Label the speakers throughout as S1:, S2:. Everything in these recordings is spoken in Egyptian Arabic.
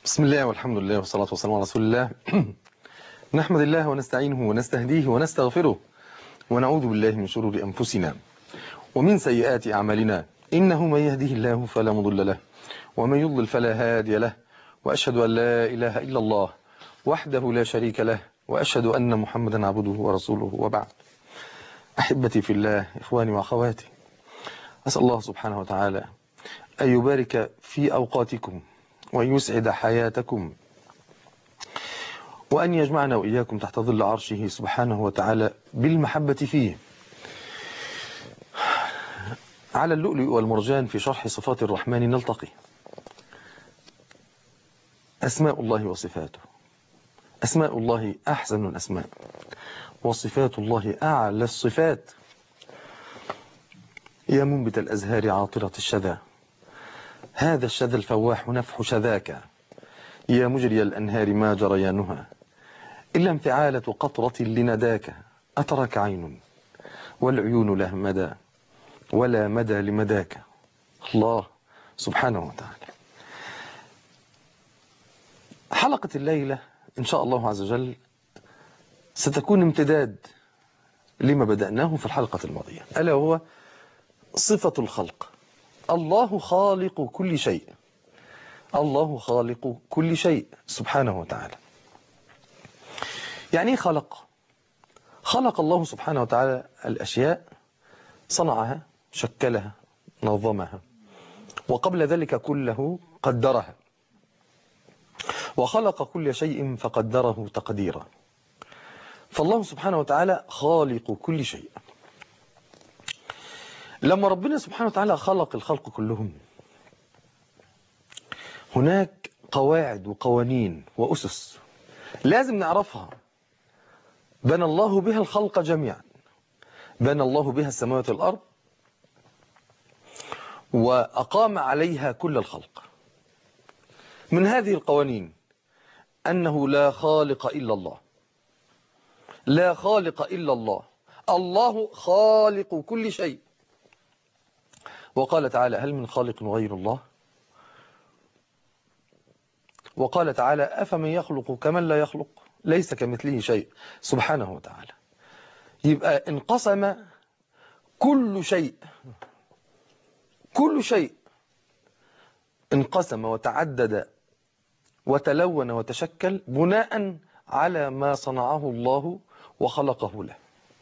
S1: بسم الله والحمد لله والصلاة والسلام على رسول الله نحمد الله ونستعينه ونستهديه ونستغفره ونعوذ بالله من شرور أنفسنا ومن سيئات أعمالنا إنه من يهده الله فلا مضل له ومن يضلل فلا هادي له وأشهد أن لا إله إلا الله وحده لا شريك له وأشهد أن محمدا عبده ورسوله وبعد أحبتي في الله إخواني وأخواتي أسأل الله سبحانه وتعالى أن يبارك في أوقاتكم وأن يسعد حياتكم وأن يجمعنا وإياكم تحت ظل عرشه سبحانه وتعالى بالمحبة فيه على اللؤلؤ والمرجان في شرح صفات الرحمن نلتقي أسماء الله وصفاته أسماء الله أحسن الأسماء وصفات الله أعلى الصفات يا منبت الأزهار عاطرة الشذا هذا الشذا الفواح نفح شذاك يا مجري الأنهار ما جريانها إلا انفعالة قطرة لنداك أترك عين والعيون له مدى ولا مدى لمداك الله سبحانه وتعالى حلقة الليلة إن شاء الله عز وجل ستكون امتداد لما بدأناه في الحلقة الماضية ألا هو صفة الخلق الله خالق كل شيء الله خالق كل شيء سبحانه وتعالى يعني ايه خلق خلق الله سبحانه وتعالى الأشياء صنعها شكلها نظمها وقبل ذلك كله قدرها وخلق كل شيء فقدره تقديرا فالله سبحانه وتعالى خالق كل شيء لما ربنا سبحانه وتعالى خلق الخلق كلهم هناك قواعد وقوانين وأسس لازم نعرفها بنى الله بها الخلق جميعا بنى الله بها السماوات والأرض وأقام عليها كل الخلق من هذه القوانين أنه لا خالق إلا الله لا خالق إلا الله الله خالق كل شيء وقال تعالى هل من خالق غير الله وقال تعالى أفمن يخلق كمن لا يخلق ليس كمثله شيء سبحانه وتعالى يبقى انقسم كل شيء كل شيء انقسم وتعدد وتلون وتشكل بناء على ما صنعه الله وخلقه له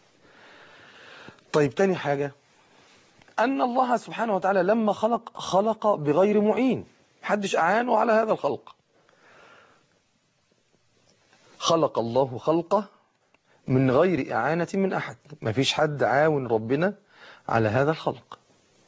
S1: طيب تاني حاجة أن الله سبحانه وتعالى لما خلق خلق بغير معين محدش أعانه على هذا الخلق خلق الله خلقه من غير إعانة من أحد ما فيش حد عاون ربنا على هذا الخلق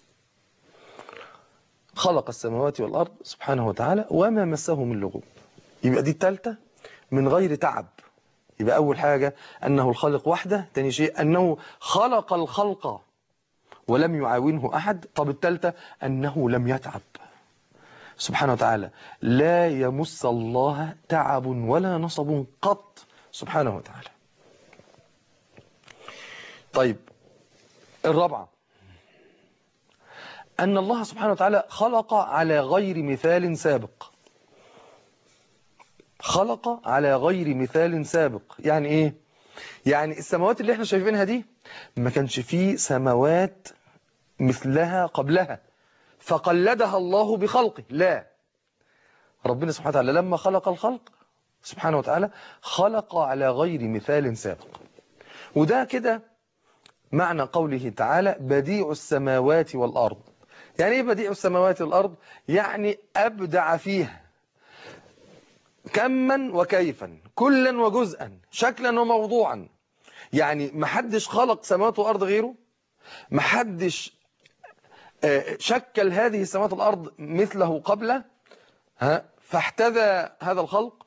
S1: خلق السماوات والأرض سبحانه وتعالى وما مسه من لغوب يبقى دي التالتة من غير تعب يبقى أول حاجة أنه الخالق وحده تاني شيء أنه خلق الخلق ولم يعاونه أحد طب التالتة أنه لم يتعب سبحانه وتعالى لا يمس الله تعب ولا نصب قط سبحانه وتعالى طيب الرابعة أن الله سبحانه وتعالى خلق على غير مثال سابق خلق على غير مثال سابق يعني إيه؟ يعني السماوات اللي احنا شايفينها دي ما كانش فيه سماوات مثلها قبلها فقلدها الله بخلقه لا ربنا سبحانه وتعالى لما خلق الخلق سبحانه وتعالى خلق على غير مثال سابق وده كده معنى قوله تعالى بديع السماوات والأرض يعني ايه بديع السماوات والأرض يعني أبدع فيها كما وكيفا كلا وجزءا شكلا وموضوعا يعني محدش خلق سماوات وأرض غيره محدش شكل هذه السماوات والأرض مثله قبله ها فاحتذى هذا الخلق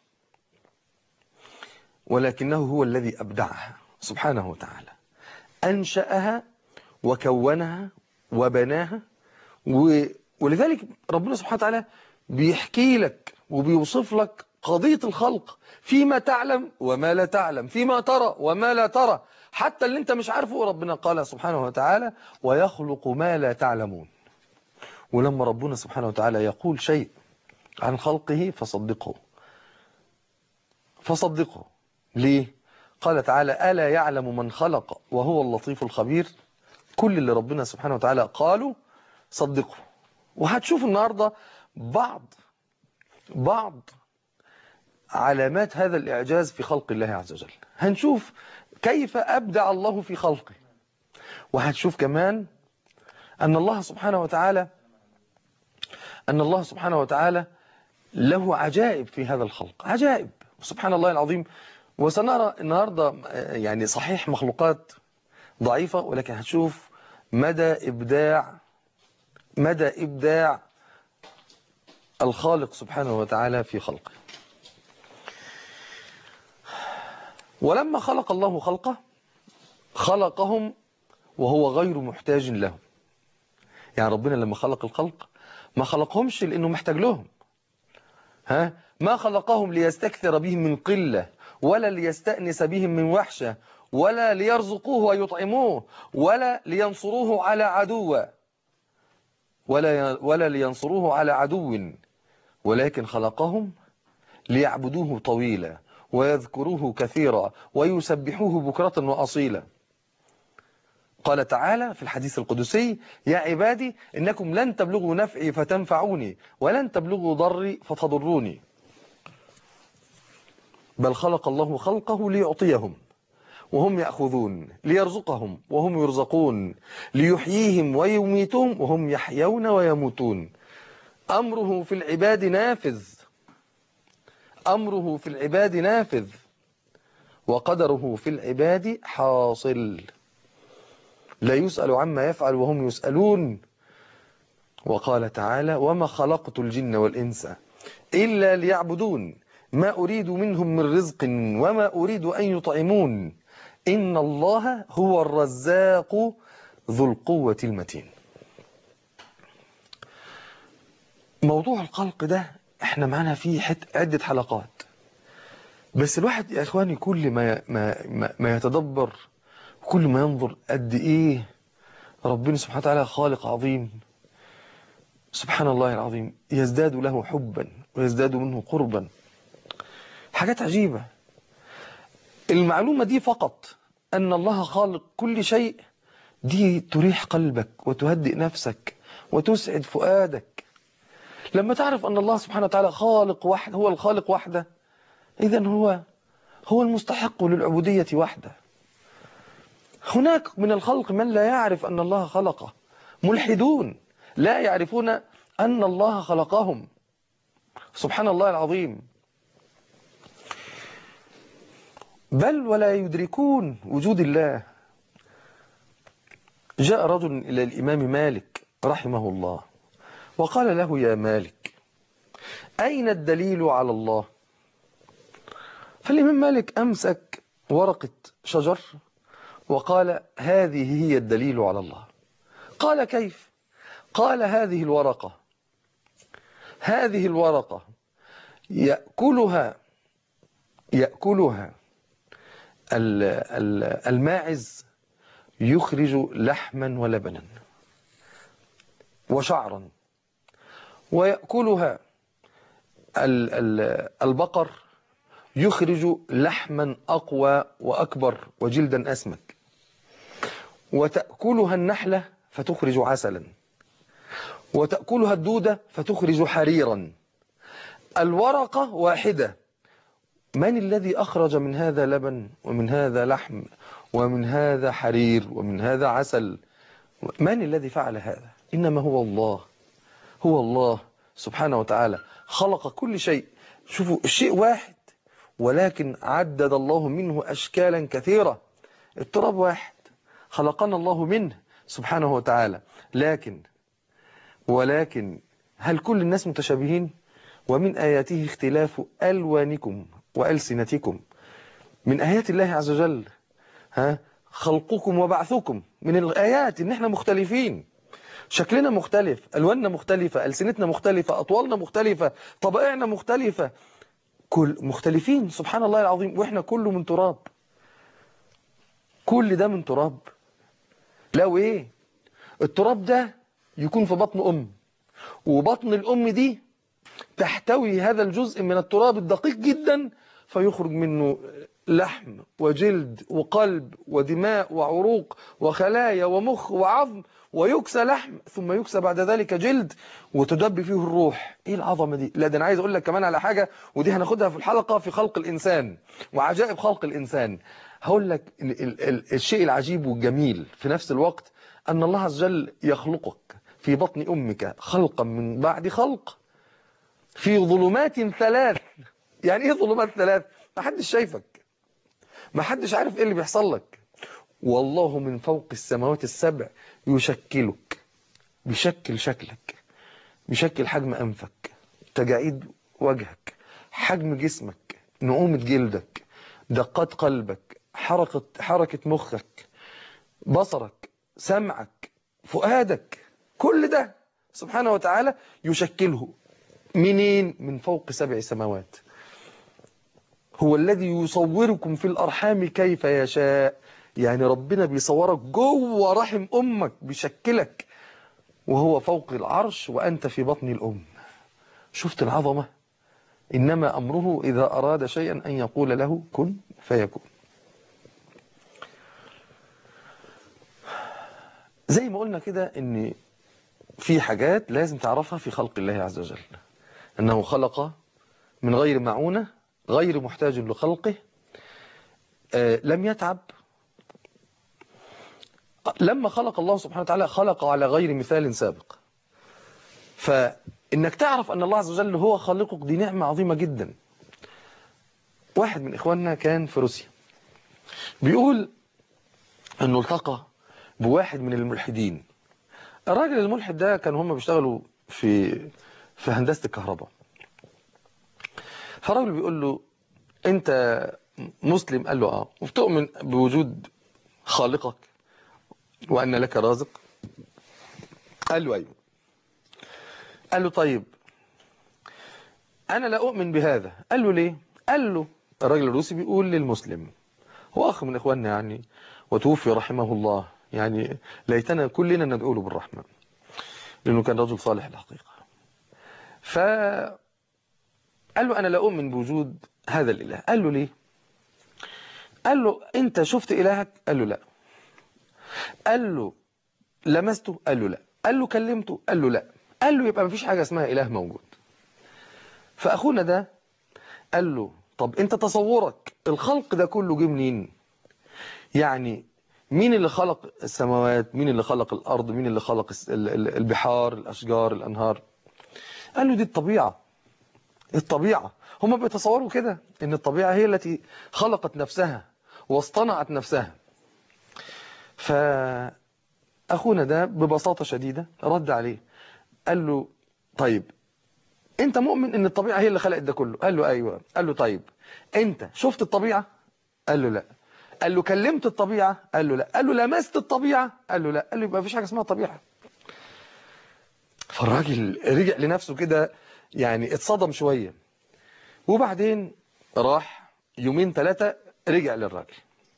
S1: ولكنه هو الذي أبدعها سبحانه وتعالى أنشأها وكونها وبناها ولذلك ربنا سبحانه وتعالى بيحكي لك وبيوصف لك قضية الخلق فيما تعلم وما لا تعلم فيما ترى وما لا ترى حتى اللي انت مش عارفه ربنا قال سبحانه وتعالى ويخلق ما لا تعلمون ولما ربنا سبحانه وتعالى يقول شيء عن خلقه فصدقه فصدقه ليه قال تعالى ألا يعلم من خلق وهو اللطيف الخبير كل اللي ربنا سبحانه وتعالى قالوا صدقه وهتشوف النهاردة بعض بعض علامات هذا الإعجاز في خلق الله عز وجل هنشوف كيف أبدع الله في خلقه وهتشوف كمان أن الله سبحانه وتعالى أن الله سبحانه وتعالى له عجائب في هذا الخلق عجائب سبحان الله العظيم وسنرى النهاردة يعني صحيح مخلوقات ضعيفة ولكن هتشوف مدى إبداع مدى إبداع الخالق سبحانه وتعالى في خلقه ولما خلق الله خلقه خلقهم وهو غير محتاج لهم يعني ربنا لما خلق الخلق ما خلقهمش لأنه محتاج لهم ها ما خلقهم ليستكثر بهم من قلة ولا ليستأنس بهم من وحشة ولا ليرزقوه ويطعموه ولا لينصروه على عدو ولا ولا لينصروه على عدو ولكن خلقهم ليعبدوه طويلا ويذكروه كثيرا ويسبحوه بكرة وأصيلا قال تعالى في الحديث القدسي يا عبادي إنكم لن تبلغوا نفعي فتنفعوني ولن تبلغوا ضري فتضروني بل خلق الله خلقه ليعطيهم وهم يأخذون ليرزقهم وهم يرزقون ليحييهم ويميتهم وهم يحيون ويموتون أمره في العباد نافذ أمره في العباد نافذ وقدره في العباد حاصل لا يسأل عما يفعل وهم يسألون وقال تعالى وما خلقت الجن والإنس إلا ليعبدون ما أريد منهم من رزق وما أريد أن يطعمون إن الله هو الرزاق ذو القوة المتين موضوع الخلق ده احنا معانا فيه حت عدة حلقات بس الواحد يا اخواني كل ما ما ما, ما يتدبر كل ما ينظر قد ايه ربنا سبحانه وتعالى خالق عظيم سبحان الله العظيم يزداد له حبا ويزداد منه قربا حاجات عجيبة المعلومة دي فقط أن الله خالق كل شيء دي تريح قلبك وتهدئ نفسك وتسعد فؤادك لما تعرف أن الله سبحانه وتعالى خالق واحد هو الخالق وحده إذا هو هو المستحق للعبودية وحده هناك من الخلق من لا يعرف أن الله خلقه ملحدون لا يعرفون أن الله خلقهم سبحان الله العظيم بل ولا يدركون وجود الله جاء رجل إلى الإمام مالك رحمه الله وقال له يا مالك أين الدليل على الله فالإمام مالك أمسك ورقة شجر وقال هذه هي الدليل على الله قال كيف قال هذه الورقة هذه الورقة يأكلها يأكلها الماعز يخرج لحما ولبنا وشعرا ويأكلها البقر يخرج لحما أقوى وأكبر وجلدا أسمك وتأكلها النحلة فتخرج عسلا وتأكلها الدودة فتخرج حريرا الورقة واحدة من الذي أخرج من هذا لبن ومن هذا لحم ومن هذا حرير ومن هذا عسل من الذي فعل هذا إنما هو الله هو الله سبحانه وتعالى خلق كل شيء شوفوا الشيء واحد ولكن عدد الله منه أشكالا كثيرة التراب واحد خلقنا الله منه سبحانه وتعالى لكن ولكن هل كل الناس متشابهين ومن آياته اختلاف ألوانكم وألسنتكم من آيات الله عز وجل ها خلقكم وبعثكم من الآيات إن احنا مختلفين شكلنا مختلف ألواننا مختلفة ألسنتنا مختلفة أطوالنا مختلفة طبائعنا مختلفة كل مختلفين سبحان الله العظيم وإحنا كله من تراب كل ده من تراب لو إيه التراب ده يكون في بطن أم وبطن الأم دي تحتوي هذا الجزء من التراب الدقيق جدا فيخرج منه لحم وجلد وقلب ودماء وعروق وخلايا ومخ وعظم ويكسى لحم ثم يكسى بعد ذلك جلد وتدب فيه الروح ايه العظمه دي لا ده انا عايز اقول لك كمان على حاجه ودي هناخدها في الحلقه في خلق الانسان وعجائب خلق الانسان هقول لك ال ال ال الشيء العجيب والجميل في نفس الوقت ان الله عز وجل يخلقك في بطن امك خلقا من بعد خلق في ظلمات ثلاث يعني ايه ظلمات ثلاث ما حدش شايفك ما حدش عارف ايه اللي بيحصل لك والله من فوق السماوات السبع يشكلك بيشكل شكلك بيشكل حجم أنفك تجاعيد وجهك حجم جسمك نعومة جلدك دقات قلبك حركة, حركة مخك بصرك سمعك فؤادك كل ده سبحانه وتعالى يشكله منين من فوق سبع سماوات هو الذي يصوركم في الأرحام كيف يشاء يعني ربنا بيصورك جوه رحم أمك بيشكلك وهو فوق العرش وأنت في بطن الأم شفت العظمة إنما أمره إذا أراد شيئا أن يقول له كن فيكون زي ما قلنا كده إن في حاجات لازم تعرفها في خلق الله عز وجل أنه خلق من غير معونة غير محتاج لخلقه آه لم يتعب لما خلق الله سبحانه وتعالى خلق على غير مثال سابق فإنك تعرف أن الله عز وجل هو خالقك دي نعمة عظيمة جدا واحد من إخواننا كان في روسيا بيقول أنه التقى بواحد من الملحدين الراجل الملحد ده كان هم بيشتغلوا في في هندسة الكهرباء فالراجل بيقول له أنت مسلم قال له آه وبتؤمن بوجود خالقك وأن لك رازق قال له أيوه قال له طيب أنا لا أؤمن بهذا قال له ليه قال له الراجل الروسي بيقول للمسلم هو أخ من إخواننا يعني وتوفي رحمه الله يعني ليتنا كلنا ندعو له بالرحمة لأنه كان رجل صالح الحقيقة فقال له أنا لا أؤمن بوجود هذا الإله قال له ليه قال له أنت شفت إلهك قال له لا قال له لمسته قال له لا قال له كلمته قال له لا قال له يبقى مفيش حاجة اسمها إله موجود فأخونا ده قال له طب انت تصورك الخلق ده كله جه منين يعني مين اللي خلق السماوات مين اللي خلق الأرض مين اللي خلق البحار الأشجار الأنهار قال له دي الطبيعة الطبيعة هم بيتصوروا كده ان الطبيعة هي التي خلقت نفسها واصطنعت نفسها فأخونا ده ببساطة شديدة رد عليه قال له طيب انت مؤمن ان الطبيعة هي اللي خلقت ده كله قال له ايوه قال له طيب انت شفت الطبيعة قال له لا قال له كلمت الطبيعة قال له لا قال له لمست الطبيعة قال له لا قال له يبقى مفيش حاجة اسمها طبيعة فالراجل رجع لنفسه كده يعني اتصدم شوية وبعدين راح يومين ثلاثة رجع للراجل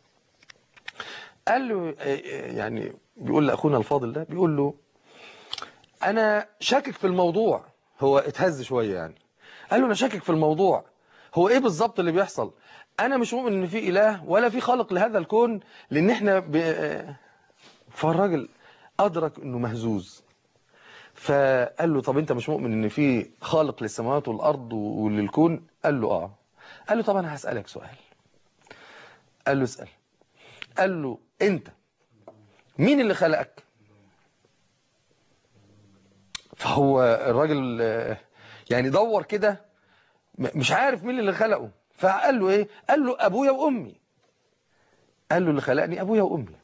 S1: قال له يعني بيقول لأخونا الفاضل ده بيقول له أنا شاكك في الموضوع هو اتهز شوية يعني قال له أنا شاكك في الموضوع هو إيه بالظبط اللي بيحصل أنا مش مؤمن إن في إله ولا في خالق لهذا الكون لأن إحنا ب... فالراجل أدرك إنه مهزوز فقال له طب أنت مش مؤمن إن في خالق للسماوات والأرض وللكون قال له آه قال له طب أنا هسألك سؤال قال له اسأل قال له أنت مين اللي خلقك فهو الراجل يعني دور كده مش عارف مين اللي خلقه فقال له ايه قال له ابويا وامي قال له اللي خلقني ابويا وامي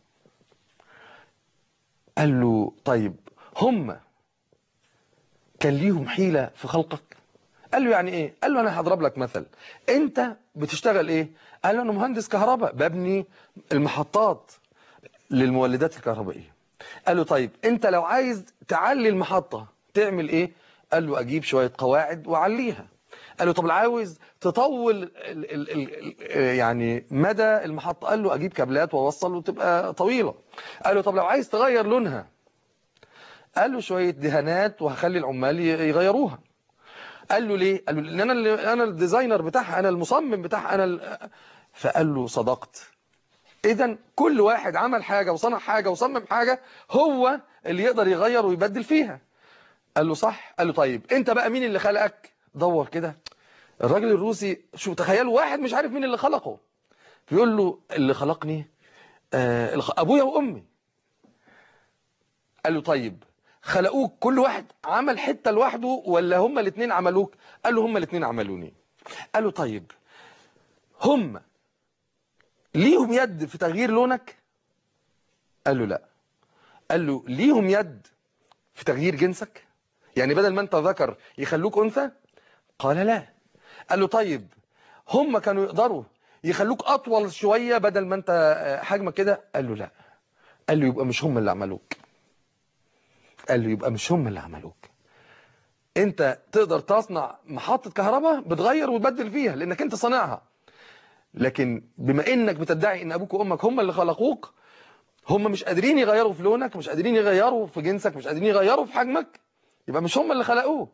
S1: قال له طيب هم كان ليهم حيلة في خلقك قال له يعني ايه قال له انا هضرب لك مثل انت بتشتغل ايه قال له انا مهندس كهرباء ببني المحطات للمولدات الكهربائية قال له طيب انت لو عايز تعلي المحطة تعمل ايه قال له اجيب شوية قواعد وعليها قال له طب عاوز تطول ال ال ال يعني مدى المحطة قال له اجيب كابلات واوصل وتبقى طويلة قال له طب لو عايز تغير لونها قال له شوية دهانات وهخلي العمال يغيروها قال له ليه قال له لان انا اللي انا الديزاينر بتاعها انا المصمم بتاعها انا ال... فقال له صدقت اذا كل واحد عمل حاجة وصنع حاجة وصمم حاجة هو اللي يقدر يغير ويبدل فيها قال له صح قال له طيب انت بقى مين اللي خلقك دور كده الراجل الروسي شو تخيلوا واحد مش عارف مين اللي خلقه بيقول له اللي خلقني آه الخ- ابويا وامي قال له طيب خلقوك كل واحد عمل حتة لوحده ولا هما الاثنين عملوك قال له هما الاثنين عملوني قال له طيب هما ليهم يد في تغيير لونك قال له لا قال له ليهم يد في تغيير جنسك يعني بدل ما انت ذكر يخلوك انثى قال لا قال له طيب هم كانوا يقدروا يخلوك اطول شوية بدل ما انت آه، حجمك كده قال له لا قال له يبقى مش هم اللي عملوك قال له يبقى مش هم اللي عملوك انت تقدر تصنع محطة كهرباء بتغير وتبدل فيها لانك انت صانعها لكن بما انك بتدعي ان ابوك وامك هم اللي خلقوك هم مش قادرين يغيروا في لونك مش قادرين يغيروا في جنسك مش قادرين يغيروا في حجمك يبقى مش هم اللي خلقوك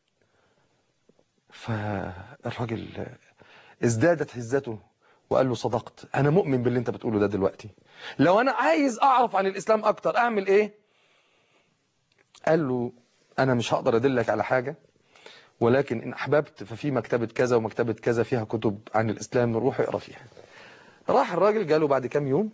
S1: فالراجل ازدادت هزته وقال له صدقت انا مؤمن باللي انت بتقوله ده دلوقتي لو انا عايز اعرف عن الاسلام اكتر اعمل ايه قال له انا مش هقدر ادلك على حاجة ولكن ان احببت ففي مكتبة كذا ومكتبة كذا فيها كتب عن الاسلام روح اقرا فيها راح الراجل جاله بعد كام يوم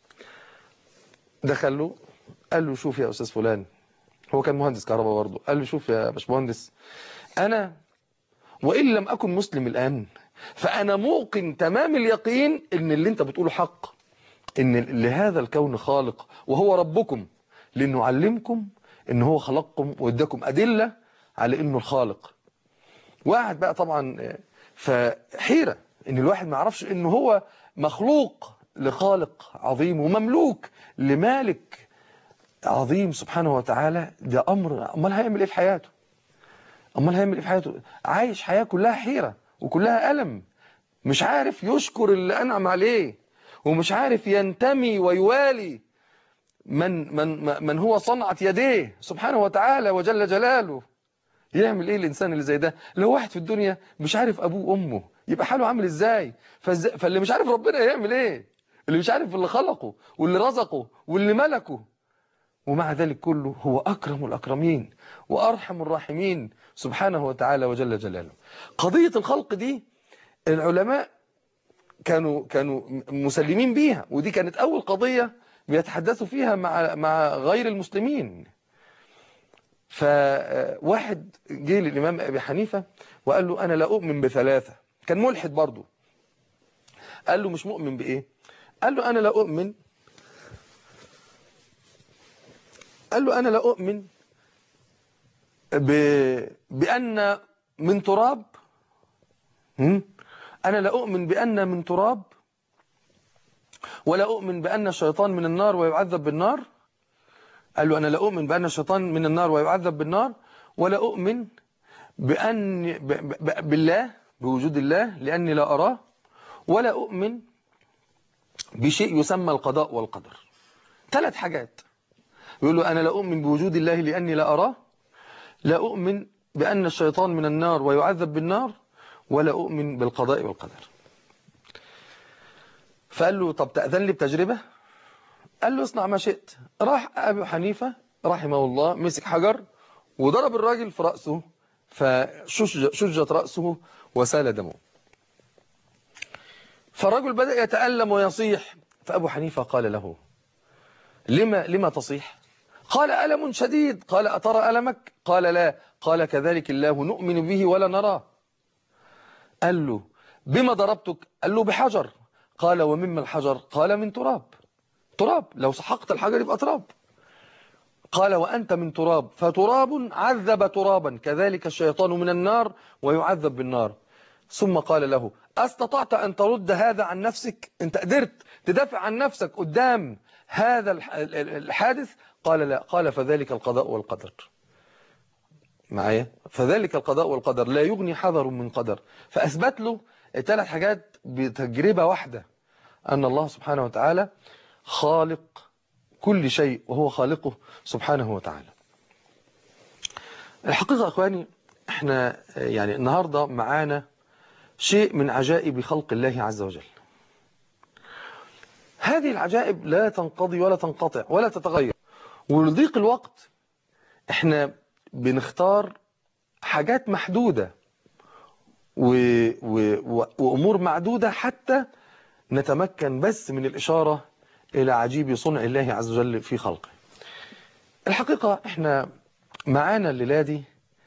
S1: دخل له قال له شوف يا استاذ فلان هو كان مهندس كهرباء برضه قال له شوف يا باشمهندس انا وان لم اكن مسلم الان فانا موقن تمام اليقين ان اللي انت بتقوله حق ان لهذا الكون خالق وهو ربكم لانه علمكم ان هو خلقكم واداكم ادله على انه الخالق وقعد بقى طبعا آه، فحيره ان الواحد ما يعرفش ان هو مخلوق لخالق عظيم ومملوك لمالك عظيم سبحانه وتعالى ده امر امال هيعمل ايه في حياته امال هيعمل ايه في حياته عايش حياه كلها حيره وكلها الم مش عارف يشكر اللي انعم عليه ومش عارف ينتمي ويوالي من من من هو صنعة يديه سبحانه وتعالى وجل جلاله يعمل ايه الانسان اللي زي ده لو واحد في الدنيا مش عارف ابوه وامه يبقى حاله عامل ازاي فإزاي- فاللي مش عارف ربنا يعمل ايه اللي مش عارف اللي خلقه واللي رزقه واللي ملكه ومع ذلك كله هو أكرم الأكرمين وأرحم الراحمين سبحانه وتعالى وجل جلاله قضية الخلق دي العلماء كانوا كانوا مسلمين بيها ودي كانت أول قضية بيتحدثوا فيها مع مع غير المسلمين فواحد جه للإمام أبي حنيفة وقال له أنا لا أؤمن بثلاثة كان ملحد برضه قال له مش مؤمن بإيه قال له أنا لا أؤمن قال له أنا لا أؤمن ب... بأن من تراب هم؟ أنا لا أؤمن بأن من تراب ولا أؤمن بأن الشيطان من النار ويعذب بالنار قال له أنا لا أؤمن بأن الشيطان من النار ويعذب بالنار ولا أؤمن بأن ب... ب... بالله بوجود الله لأني لا أراه ولا أؤمن بشيء يسمى القضاء والقدر ثلاث حاجات يقول له أنا لا أؤمن بوجود الله لأني لا أراه لا أؤمن بأن الشيطان من النار ويعذب بالنار ولا أؤمن بالقضاء والقدر فقال له طب تأذن لي بتجربة قال له اصنع ما شئت راح أبو حنيفة رحمه الله مسك حجر وضرب الراجل في رأسه فشجت رأسه وسال دمه فالرجل بدأ يتألم ويصيح فأبو حنيفة قال له لما, لما تصيح قال ألم شديد قال أترى ألمك قال لا قال كذلك الله نؤمن به ولا نراه قال له بما ضربتك قال له بحجر قال ومما الحجر قال من تراب تراب لو سحقت الحجر يبقى تراب قال وأنت من تراب فتراب عذب ترابا كذلك الشيطان من النار ويعذب بالنار ثم قال له أستطعت أن ترد هذا عن نفسك أنت قدرت تدافع عن نفسك قدام هذا الحادث قال لا قال فذلك القضاء والقدر معايا فذلك القضاء والقدر لا يغني حذر من قدر فأثبت له ثلاث حاجات بتجربة واحدة أن الله سبحانه وتعالى خالق كل شيء وهو خالقه سبحانه وتعالى الحقيقة أخواني احنا يعني النهاردة معانا شيء من عجائب خلق الله عز وجل هذه العجائب لا تنقضي ولا تنقطع ولا تتغير ولضيق الوقت احنا بنختار حاجات محدودة و... و... و... وأمور معدودة حتى نتمكن بس من الإشارة إلى عجيب صنع الله عز وجل في خلقه الحقيقة احنا معانا الليلة دي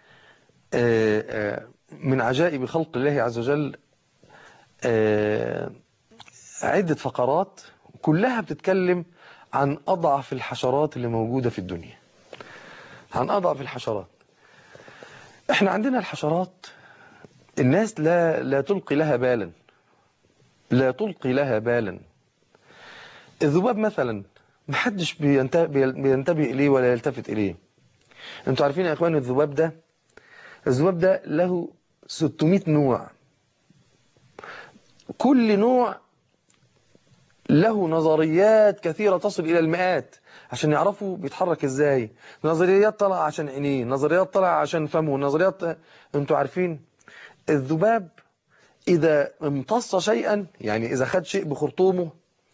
S1: من عجائب خلق الله عز وجل عدة فقرات كلها بتتكلم عن أضعف الحشرات اللي موجودة في الدنيا عن أضعف الحشرات احنا عندنا الحشرات الناس لا لا تلقي لها بالا لا تلقي لها بالا الذباب مثلا محدش بينتبه إليه ولا يلتفت إليه انتوا عارفين يا اخوان الذباب ده الذباب ده له 600 نوع كل نوع له نظريات كثيرة تصل إلى المئات عشان يعرفوا بيتحرك ازاي نظريات طلع عشان عينيه نظريات طلع عشان فمه نظريات انتوا عارفين الذباب إذا امتص شيئا يعني إذا خد شيء بخرطومه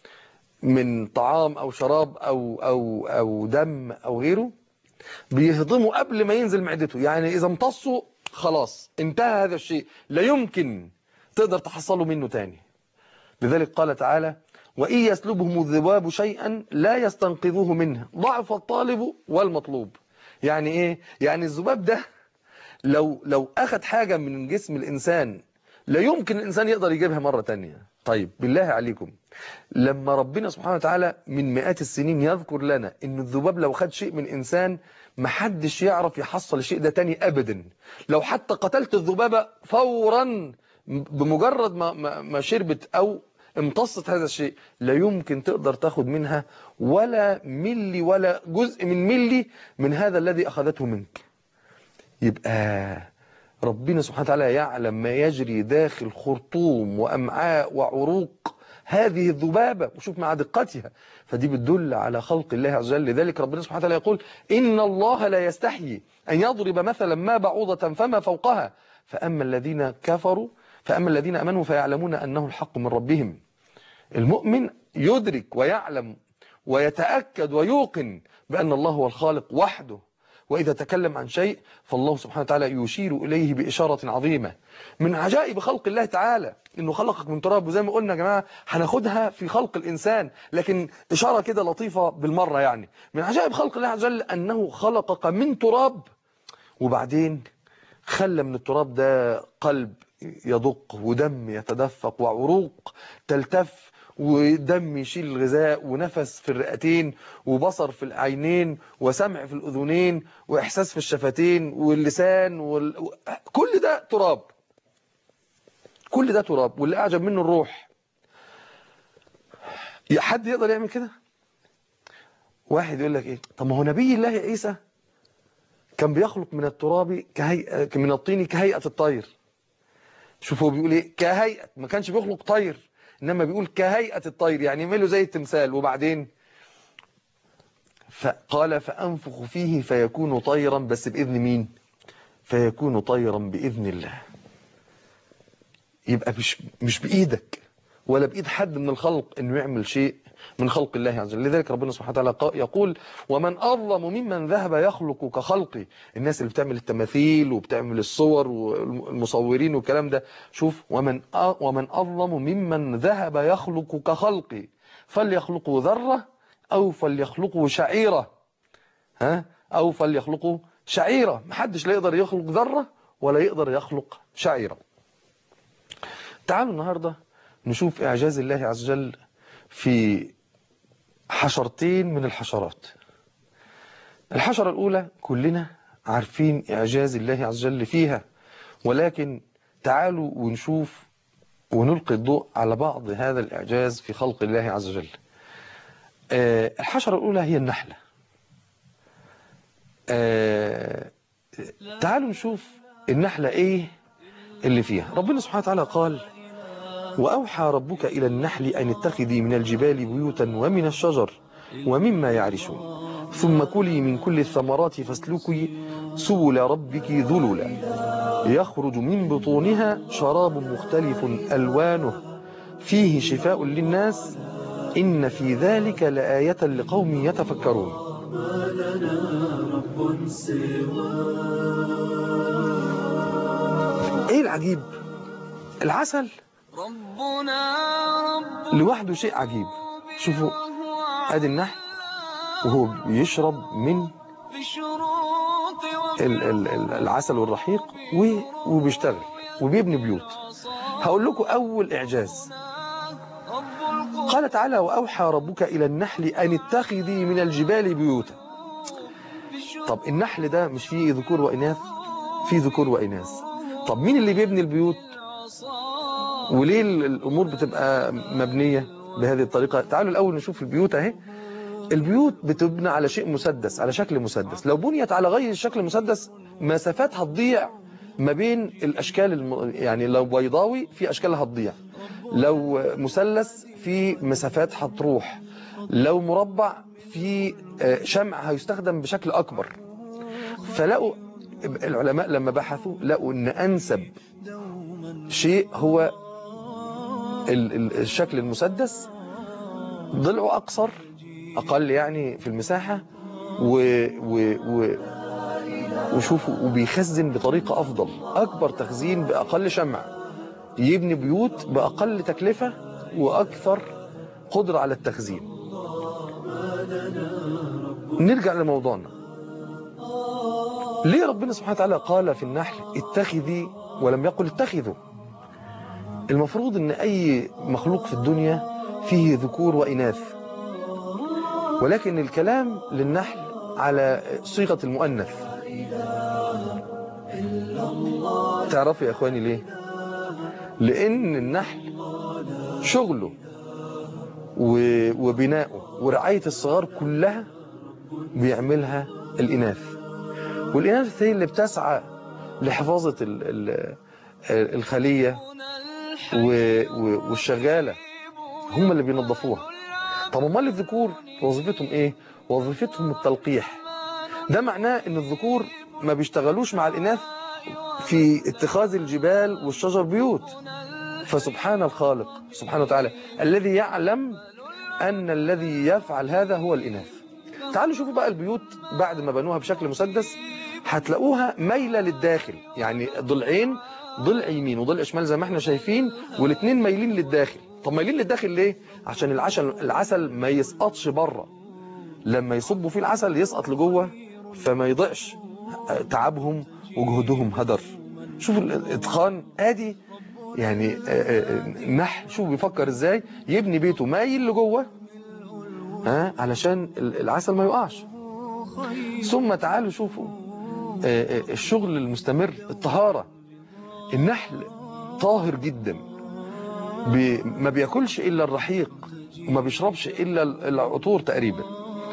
S1: من طعام أو شراب أو, أو, أو دم أو غيره بيهضمه قبل ما ينزل معدته يعني إذا امتصه خلاص انتهى هذا الشيء لا يمكن تقدر تحصله منه تاني لذلك قال تعالى وإن يسلبهم الذباب شيئا لا يستنقذوه منه ضعف الطالب والمطلوب يعني إيه؟ يعني الذباب ده لو لو أخذ حاجة من جسم الإنسان لا يمكن الإنسان يقدر يجيبها مرة تانية طيب بالله عليكم لما ربنا سبحانه وتعالى من مئات السنين يذكر لنا ان الذباب لو خد شيء من انسان محدش يعرف يحصل الشيء ده تاني ابدا لو حتى قتلت الذبابة فورا بمجرد ما, ما, ما شربت او امتصت هذا الشيء لا يمكن تقدر تاخد منها ولا ملي ولا جزء من ملي من هذا الذي اخذته منك يبقى ربنا سبحانه وتعالى يعلم ما يجري داخل خرطوم وأمعاء وعروق هذه الذبابة وشوف مع دقتها فدي بتدل على خلق الله عز وجل لذلك ربنا سبحانه وتعالى يقول إن الله لا يستحيي أن يضرب مثلا ما بعوضة فما فوقها فأما الذين كفروا فأما الذين أمنوا فيعلمون أنه الحق من ربهم المؤمن يدرك ويعلم ويتأكد ويوقن بأن الله هو الخالق وحده وإذا تكلم عن شيء فالله سبحانه وتعالى يشير إليه بإشارة عظيمة من عجائب خلق الله تعالى إنه خلقك من تراب وزي ما قلنا يا جماعة هناخدها في خلق الإنسان لكن إشارة كده لطيفة بالمرة يعني من عجائب خلق الله عز وجل أنه خلقك من تراب وبعدين خلى من التراب ده قلب يدق ودم يتدفق وعروق تلتف ودم يشيل الغذاء ونفس في الرئتين وبصر في العينين وسمع في الأذنين وإحساس في الشفتين واللسان وال... كل ده تراب كل ده تراب واللي أعجب منه الروح حد يقدر يعمل كده واحد يقول لك ايه طب ما هو نبي الله عيسى كان بيخلق من التراب كهيئة من الطين كهيئة الطير شوف هو بيقول ايه كهيئة ما كانش بيخلق طير انما بيقول كهيئة الطير يعني يعمله زي التمثال وبعدين فقال فأنفخ فيه فيكون طيرا بس بإذن مين فيكون طيرا بإذن الله يبقى مش, مش بإيدك ولا بإيد حد من الخلق انه يعمل شيء من خلق الله عز وجل لذلك ربنا سبحانه وتعالى يقول ومن أظلم ممن ذهب يخلق كخلقي الناس اللي بتعمل التماثيل وبتعمل الصور والمصورين والكلام ده شوف ومن ومن أظلم ممن ذهب يخلق كخلقي فليخلقوا ذرة أو فليخلقوا شعيرة ها أو فليخلقوا شعيرة محدش لا يقدر يخلق ذرة ولا يقدر يخلق شعيرة تعالوا النهاردة نشوف إعجاز الله عز وجل في حشرتين من الحشرات الحشرة الأولى كلنا عارفين إعجاز الله عز وجل فيها ولكن تعالوا ونشوف ونلقي الضوء على بعض هذا الإعجاز في خلق الله عز وجل الحشرة الأولى هي النحلة تعالوا نشوف النحلة إيه اللي فيها ربنا سبحانه وتعالى قال وأوحى ربك إلى النحل أن اتخذي من الجبال بيوتا ومن الشجر ومما يعرشون ثم كلي من كل الثمرات فاسلكي سبل ربك ذللا يخرج من بطونها شراب مختلف ألوانه فيه شفاء للناس إن في ذلك لآية لقوم يتفكرون ايه العجيب العسل لوحده شيء عجيب شوفوا ادي النحل وهو بيشرب من ال ال ال العسل والرحيق وبيشتغل وبيبني بيوت هقول لكم اول اعجاز قال تعالى واوحى ربك الى النحل ان اتخذي من الجبال بيوتا طب النحل ده مش فيه ذكور واناث فيه ذكور واناث طب مين اللي بيبني البيوت وليه الامور بتبقى مبنيه بهذه الطريقه تعالوا الاول نشوف البيوت اهي البيوت بتبنى على شيء مسدس على شكل مسدس لو بنيت على غير الشكل المسدس مسافات هتضيع ما بين الاشكال الم... يعني لو بيضاوي في اشكال هتضيع لو مثلث في مسافات هتروح لو مربع في شمع هيستخدم بشكل اكبر فلقوا العلماء لما بحثوا لقوا ان انسب شيء هو الشكل المسدس ضلعه اقصر اقل يعني في المساحة و... و... و... وشوفوا وبيخزن بطريقة افضل اكبر تخزين باقل شمع يبني بيوت باقل تكلفة واكثر قدرة على التخزين نرجع لموضوعنا ليه ربنا سبحانه وتعالى قال في النحل اتخذي ولم يقل اتخذوا المفروض ان اي مخلوق في الدنيا فيه ذكور واناث ولكن الكلام للنحل على صيغة المؤنث تعرفوا يا اخواني ليه لان النحل شغله وبناؤه ورعاية الصغار كلها بيعملها الإناث والإناث هي اللي بتسعى لحفاظة الخلية والشغالة هم اللي بينظفوها طب امال الذكور وظيفتهم ايه وظيفتهم التلقيح ده معناه ان الذكور ما بيشتغلوش مع الإناث في اتخاذ الجبال والشجر بيوت فسبحان الخالق سبحانه وتعالى الذي يعلم أن الذي يفعل هذا هو الإناث تعالوا شوفوا بقى البيوت بعد ما بنوها بشكل مسدس هتلاقوها مايلة للداخل يعني ضلعين ضلع يمين وضلع شمال زي ما احنا شايفين والاثنين مايلين للداخل طب مايلين للداخل ليه عشان العسل العسل ما يسقطش بره لما يصبوا فيه العسل يسقط لجوه فما يضيعش تعبهم وجهدهم هدر شوفوا الاتقان ادي يعني نحل شوف بيفكر ازاي يبني بيته مايل لجوه ها علشان العسل ما يقعش ثم تعالوا شوفوا الشغل المستمر الطهارة النحل طاهر جدا بي ما بياكلش الا الرحيق وما بيشربش الا العطور تقريبا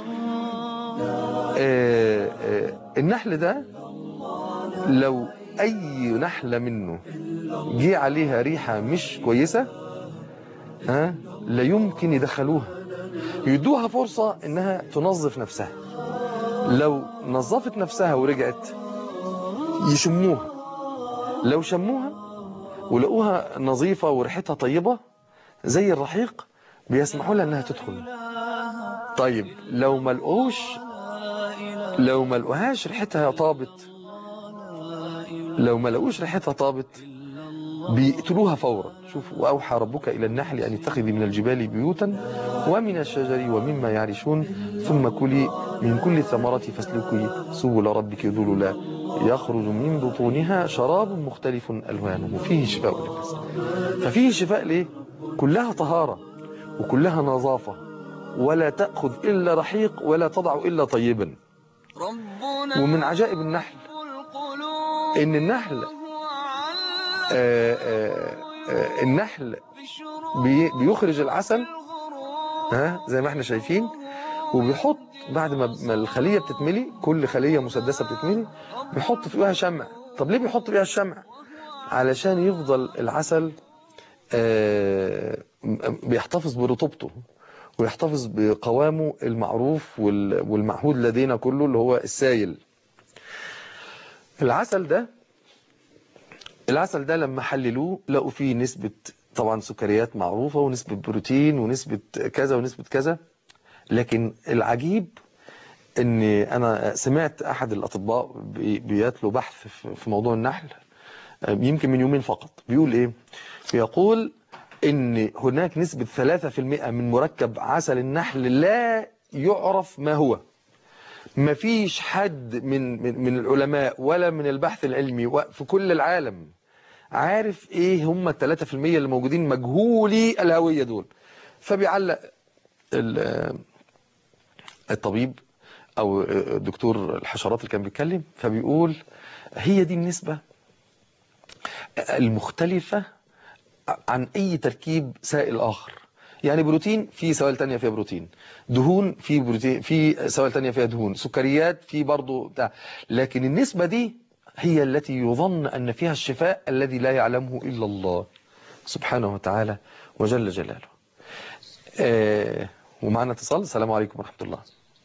S1: النحل ده لو اي نحلة منه جه عليها ريحة مش كويسة ها لا يمكن يدخلوها يدوها فرصة انها تنظف نفسها لو نظفت نفسها ورجعت يشموها لو شموها ولقوها نظيفة وريحتها طيبة زي الرحيق بيسمحوا لها انها تدخل طيب لو ما لقوش لو ما لقوهاش ريحتها طابت لو ما لقوش ريحتها طابت بيقتلوها فورا شوف وأوحى ربك إلى النحل أن اتخذي من الجبال بيوتا ومن الشجر ومما يعرشون ثم كلي من كل الثمرات فاسلكي سبل ربك ذللا يخرج من بطونها شراب مختلف ألوانه فيه شفاء للناس ففيه شفاء ليه كلها طهارة وكلها نظافة ولا تأخذ إلا رحيق ولا تضع إلا طيبا ومن عجائب النحل إن النحل آآ آآ آآ النحل بي بيخرج العسل ها زي ما احنا شايفين وبيحط بعد ما ما الخلية بتتملي كل خلية مسدسة بتتملي بيحط فيها شمع طب ليه بيحط فيها الشمع علشان يفضل العسل بيحتفظ برطوبته ويحتفظ بقوامه المعروف والمعهود لدينا كله اللي هو السايل العسل ده العسل ده لما حللوه لقوا فيه نسبة طبعا سكريات معروفة ونسبة بروتين ونسبة كذا ونسبة كذا لكن العجيب ان انا سمعت احد الاطباء بي- بيتلو بحث في في موضوع النحل يمكن من يومين فقط بيقول ايه بيقول ان هناك نسبة 3% من مركب عسل النحل لا يعرف ما هو ما فيش حد من من من العلماء ولا من البحث العلمي و- في كل العالم عارف ايه هم ال 3% اللي موجودين مجهولي الهوية دول فبيعلق ال- الطبيب او دكتور الحشرات اللي كان بيتكلم فبيقول هي دي النسبة المختلفة عن اي تركيب سائل اخر يعني بروتين في سوائل تانية فيها بروتين دهون في بروتين في سوائل تانية فيها دهون سكريات في برضه بتاع لكن النسبة دي هي التي يظن ان فيها الشفاء الذي لا يعلمه الا الله سبحانه وتعالى وجل جلاله آه ومعنا اتصال السلام عليكم ورحمة الله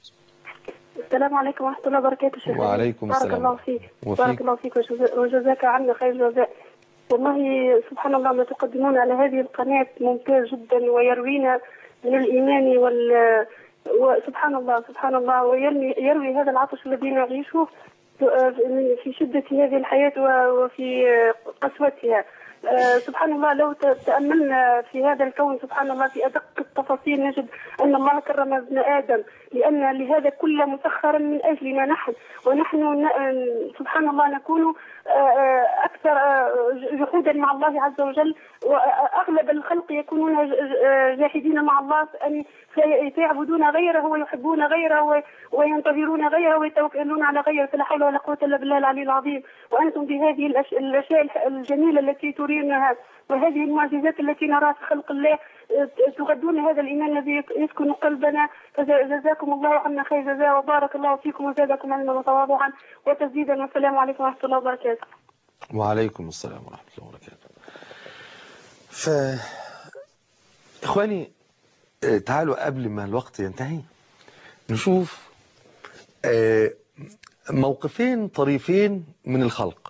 S2: السلام عليكم ورحمة الله وبركاته شيخ
S1: وعليكم
S2: بارك
S1: السلام.
S2: الله فيك
S1: وفيك.
S2: بارك الله فيك وجزا- وجزاك عنا خير الجزاء والله سبحان الله ما تقدمون على هذه القناة ممتاز جدا ويروينا من الإيمان وال وسبحان الله سبحان الله ويروي يروي هذا العطش الذي نعيشه في شدة هذه الحياة و- وفي قسوتها آه، سبحان الله لو ت- تأملنا في هذا الكون سبحان الله في أدق التفاصيل نجد أن الله كرم ابن آدم لأن لهذا كله مسخرا من أجلنا نحن ونحن ن- سبحان الله نكون آه، آه، أكثر آه، جحودا مع الله عز وجل وأغلب الخلق يكونون ج- ج- جاحدين مع الله أن في- فيعبدون غيره ويحبون غيره و- وينتظرون غيره ويتوكلون على غيره فلا حول ولا قوة إلا بالله العلي العظيم وأنتم بهذه الأش- الأشياء الح- الجميلة التي ترينها وهذه المعجزات التي نراها في خلق الله آه، تغذون هذا الإيمان الذي يك- يسكن قلبنا فجزاكم الله عنا خير جزاء وبارك الله فيكم وزادكم علما وتواضعا وتزيدا والسلام عليكم ورحمة الله وبركاته
S1: وعليكم السلام ورحمة الله وبركاته ف إخواني آه، تعالوا قبل ما الوقت ينتهي نشوف آه، موقفين طريفين من الخلق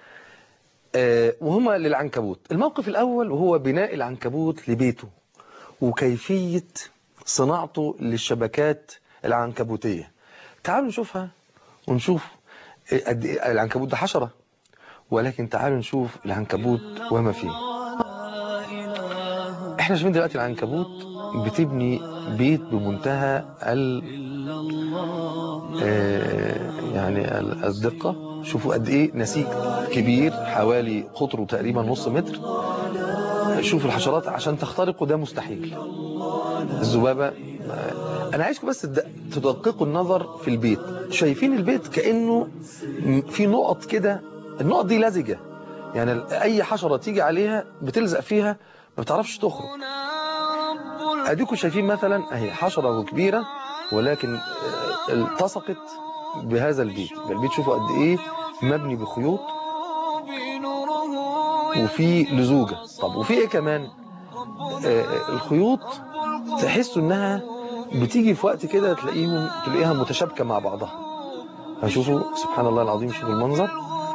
S1: آه، وهما للعنكبوت الموقف الأول وهو بناء العنكبوت لبيته وكيفية صناعته للشبكات العنكبوتية تعالوا نشوفها ونشوف آه، قد إيه العنكبوت ده حشرة ولكن تعالوا نشوف العنكبوت وما فيه احنا شايفين دلوقتي العنكبوت بتبني بيت بمنتهى ال آه، يعني ال- الدقة شوفوا قد ايه نسيج كبير حوالي قطره تقريبا نص متر شوفوا الحشرات عشان تخترقوا ده مستحيل الذبابة آه، انا عايزكم بس تد- تدققوا النظر في البيت شايفين البيت كأنه م- في نقط كده النقط دي لزجة يعني اي حشرة تيجي عليها بتلزق فيها ما بتعرفش تخرج اديكم شايفين مثلا اهي حشرة كبيرة ولكن آه، التصقت بهذا البيت يبقى البيت شوفوا قد ايه مبني بخيوط وفي لزوجة طب وفي ايه كمان آه، الخيوط تحسوا انها بتيجي في وقت كده تلاقيهم تلاقيها متشابكة مع بعضها هشوفوا سبحان الله العظيم شوفوا المنظر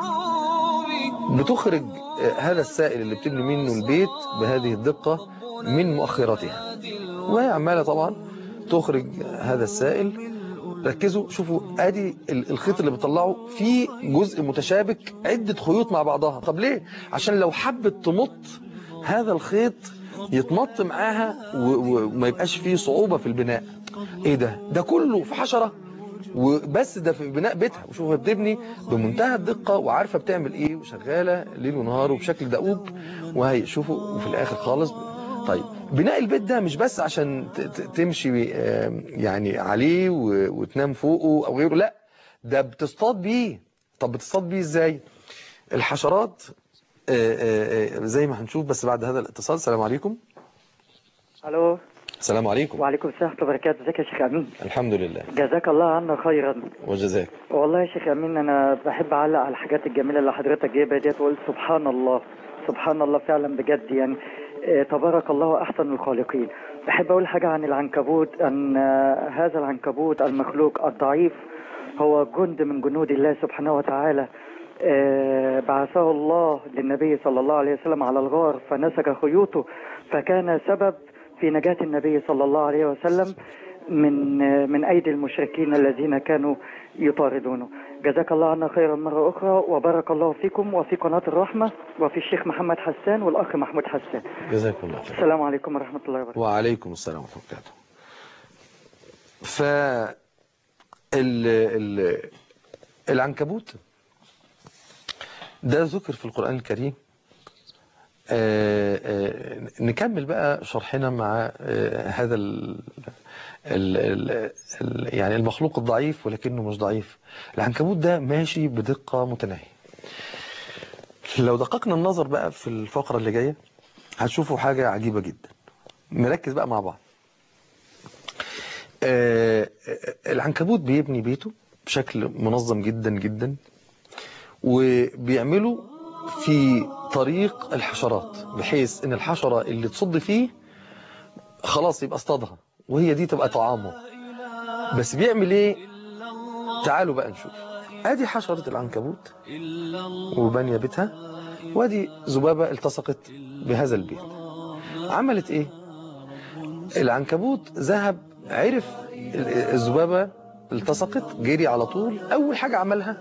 S1: بتخرج آه، هذا السائل اللي بتبني منه البيت بهذه الدقة من مؤخرتها وهي عمالة طبعا تخرج هذا السائل ركزوا شوفوا ادي ال- الخيط اللي بتطلعه في جزء متشابك عدة خيوط مع بعضها طب ليه عشان لو حبت تمط هذا الخيط يتمط معاها و- و- وما يبقاش فيه صعوبة في البناء ايه ده ده كله في حشرة وبس ده في بناء بيتها وشوفها بتبني بمنتهى الدقة وعارفة بتعمل ايه وشغالة ليل ونهار وبشكل دؤوب وهي شوفوا وفي الاخر خالص طيب بناء البيت ده مش بس عشان ت- ت- تمشي آه، يعني عليه و- وتنام فوقه او غيره لا ده بتصطاد بيه طب بتصطاد بيه ازاي الحشرات آه، آه، آه، زي ما هنشوف بس بعد هذا الاتصال السلام عليكم
S3: الو
S1: السلام عليكم
S3: وعليكم السلام ورحمه الله وبركاته ازيك يا شيخ امين
S1: الحمد لله
S3: جزاك الله عنا خيرا
S1: وجزاك
S3: والله يا شيخ امين انا بحب اعلق على الحاجات الجميله اللي حضرتك جايبها ديت واقول سبحان الله سبحان الله فعلا بجد يعني آه، تبارك الله احسن الخالقين بحب اقول حاجه عن العنكبوت ان آه، هذا العنكبوت المخلوق الضعيف هو جند من جنود الله سبحانه وتعالى آه، بعثه الله للنبي صلى الله عليه وسلم على الغار فنسج خيوطه فكان سبب في نجاة النبي صلى الله عليه وسلم من آه، من أيدي المشركين الذين كانوا يطاردونه جزاك الله عنا خيرا مرة أخرى وبارك الله فيكم وفي قناة الرحمة وفي الشيخ محمد حسان والأخ محمود حسان
S1: جزاكم الله خير
S3: السلام عليكم ورحمة الله وبركاته
S1: وعليكم السلام ورحمة الله وبركاته ف ال... ال... العنكبوت ده ذكر في القرآن الكريم آه، آه، نكمل بقى شرحنا مع آه، هذا ال... ال... ال... ال... يعني المخلوق الضعيف ولكنه مش ضعيف العنكبوت ده ماشي بدقة متناهية لو دققنا النظر بقى في الفقرة اللي جاية هتشوفوا حاجة عجيبة جدا نركز بقى مع بعض آه، آه، العنكبوت بيبني بيته بشكل منظم جدا جدا وبيعمله في طريق الحشرات بحيث ان الحشرة اللي تصد فيه خلاص يبقى اصطادها وهي دي تبقى طعامه بس بيعمل ايه تعالوا بقى نشوف ادي حشرة العنكبوت وبنية بيتها وادي ذبابة التصقت بهذا البيت عملت ايه العنكبوت ذهب عرف ال- الذبابة التصقت جري على طول اول حاجة عملها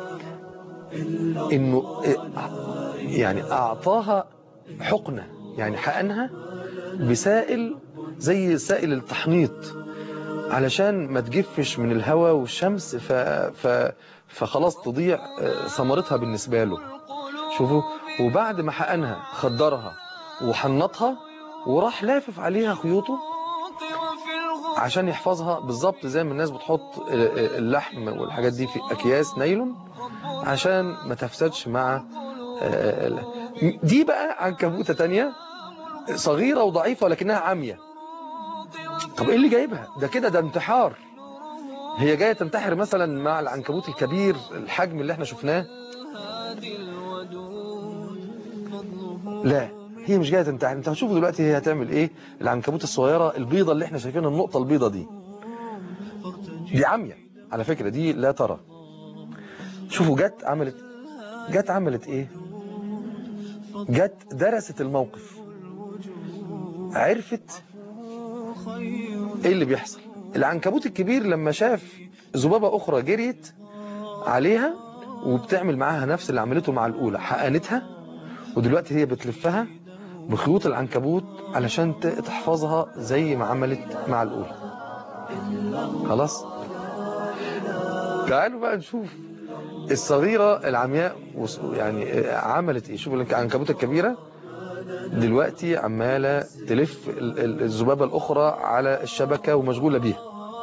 S1: انه يعني اعطاها حقنة يعني حقنها بسائل زي سائل التحنيط علشان ما تجفش من الهواء والشمس ف... ف... فخلاص تضيع آه، ثمرتها بالنسبة له شوفوا وبعد ما حقنها خدرها وحنطها وراح لافف عليها خيوطه عشان يحفظها بالظبط زي ما الناس بتحط اللحم والحاجات دي في اكياس نايلون عشان ما تفسدش مع آه، ال- دي بقى عنكبوتة تانية صغيرة وضعيفة ولكنها عامية طب ايه اللي جايبها ده كده ده انتحار هي جاية تنتحر مثلا مع العنكبوت الكبير الحجم اللي احنا شفناه لا هي مش جاية تنتحر انت هتشوفوا دلوقتي هي هتعمل ايه العنكبوت الصغيرة البيضة اللي احنا شايفينها النقطة البيضة دي دي عامية على فكرة دي لا ترى شوفوا جت عملت جت عملت ايه جت درست الموقف عرفت ايه اللي بيحصل العنكبوت الكبير لما شاف ذبابة اخرى جريت عليها وبتعمل معاها نفس اللي عملته مع الاولى حقنتها ودلوقتي هي بتلفها بخيوط العنكبوت علشان ت- تحفظها زي ما عملت مع الاولى خلاص تعالوا بقى نشوف الصغيرة العمياء وص- يعني عملت ايه شوفوا العنكبوتة الكبيرة دلوقتي عمالة تلف ال- ال- الذبابة الأخرى على الشبكة ومشغولة بيها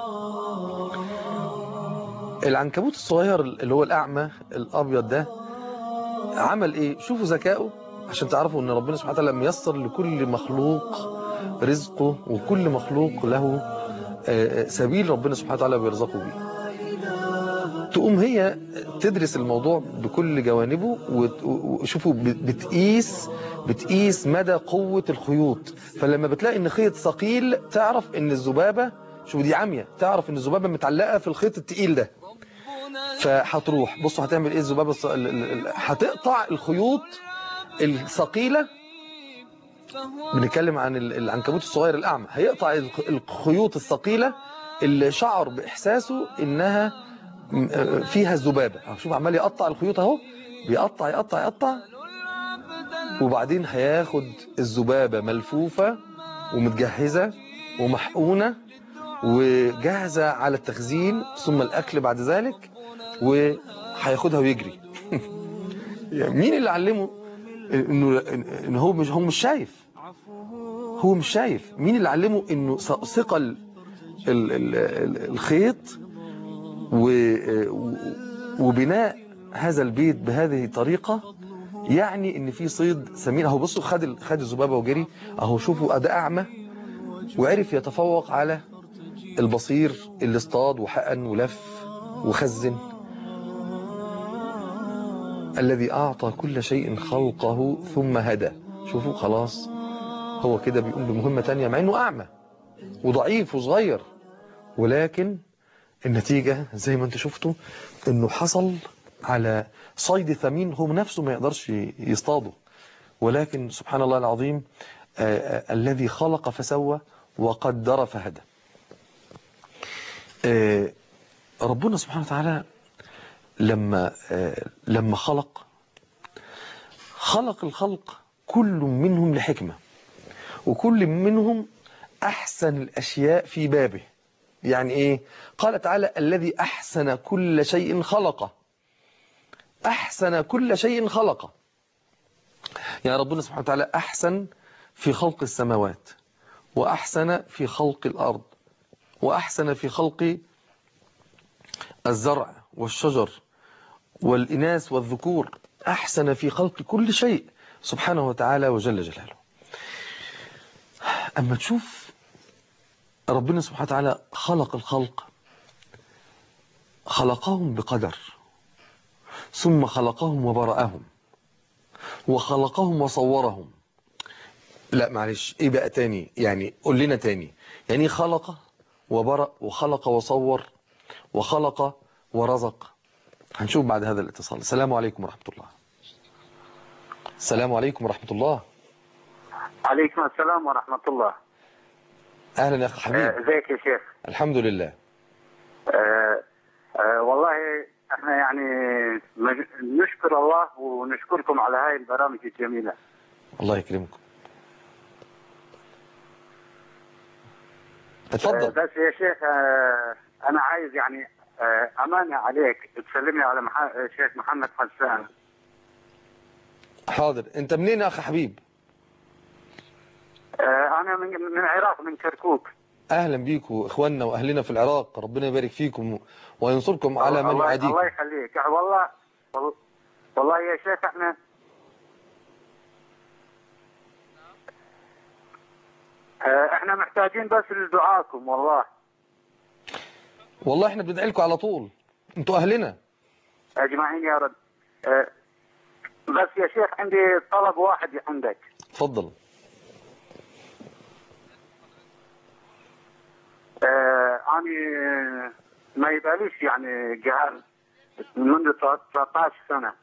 S1: العنكبوت الصغير اللي هو الأعمى الأبيض ده عمل ايه شوفوا ذكائه عشان تعرفوا ان ربنا سبحانه وتعالى ميسر لكل مخلوق رزقه وكل مخلوق له آه، آه، سبيل ربنا سبحانه وتعالى بيرزقه بيه تقوم هي تدرس الموضوع بكل جوانبه وت- وشوفوا بت- بتقيس بتقيس مدى قوة الخيوط فلما بتلاقي ان خيط ثقيل تعرف ان الذبابة شوف دي عامية تعرف ان الذبابة متعلقة في الخيط التقيل ده فهتروح بصوا هتعمل ايه الذبابة الص- ال- ال- ال- هتقطع الخيوط الثقيلة بنتكلم عن ال- العنكبوت الصغير الأعمى هيقطع الخ- الخيوط الثقيلة اللي شعر بإحساسه إنها م- آه، فيها الذبابة أهو شوف عمال يقطع الخيوط أهو بيقطع يقطع يقطع وبعدين هياخد الذبابة ملفوفة ومتجهزة ومحقونة وجاهزة على التخزين ثم الأكل بعد ذلك وهياخدها ويجري يعني مين اللي علمه انه ان هو مش هو مش شايف هو مش شايف مين اللي علمه انه ث- ثقل ال- ال- ال- الخيط و- و- وبناء هذا البيت بهذه الطريقة يعني ان في صيد سمين اهو بصوا خد ال- خد الذبابه وجري اهو شوفوا ده اعمى وعرف يتفوق على البصير اللي اصطاد وحقن ولف وخزن الذي أعطى كل شيء خلقه ثم هدى شوفوا خلاص هو كده بيقوم بمهمة تانية مع انه أعمى وضعيف وصغير ولكن النتيجة زي ما انت شفتوا انه حصل على صيد ثمين هو نفسه ما يقدرش يصطاده ولكن سبحان الله العظيم آه، آه، الذي خلق فسوى وقدر فهدى آه، ربنا سبحانه وتعالى لما آه، لما خلق خلق الخلق كل منهم لحكمة وكل منهم أحسن الأشياء في بابه يعني إيه قال تعالى الذي أحسن كل شيء خلقه أحسن كل شيء خلقه يعني ربنا سبحانه وتعالى أحسن في خلق السماوات وأحسن في خلق الأرض وأحسن في خلق الزرع والشجر والإناث والذكور أحسن في خلق كل شيء سبحانه وتعالى وجل جلاله أما تشوف ربنا سبحانه وتعالى خلق الخلق خلقهم بقدر ثم خلقهم وبرأهم وخلقهم وصورهم لا معلش ايه بقى تاني يعني قول لنا تاني يعني إيه خلق وبرأ وخلق وصور وخلق ورزق هنشوف بعد هذا الاتصال السلام عليكم ورحمة الله السلام عليكم ورحمة الله
S4: عليكم السلام ورحمة الله
S1: أهلا يا أخي
S4: آه،
S1: حبيب
S4: ازيك يا شيخ
S1: الحمد لله
S4: آه، آه، والله احنا يعني مج- نشكر الله ونشكركم على هاي البرامج الجميلة
S1: الله يكرمكم
S4: آه،
S1: اتفضل
S4: بس يا شيخ آه، انا عايز يعني آه، امانة عليك تسلمي على مح... شيخ محمد حسان
S1: حاضر انت منين يا أخي حبيب
S4: آه، انا من من العراق من كركوك
S1: أهلا بيكم إخواننا وأهلنا في العراق ربنا يبارك فيكم وينصركم على من
S4: الله,
S1: يعاديكم
S4: الله يخليك والله وال- والله يا شيخ احنا آه، احنا محتاجين بس لدعاكم والله
S1: والله احنا بندعي لكم على طول انتوا أهلنا
S4: اجمعين يا رب آه، بس يا شيخ عندي طلب واحد عندك
S1: اتفضل
S4: آه، انا ما يباليش يعني جهاز منذ 13 سنه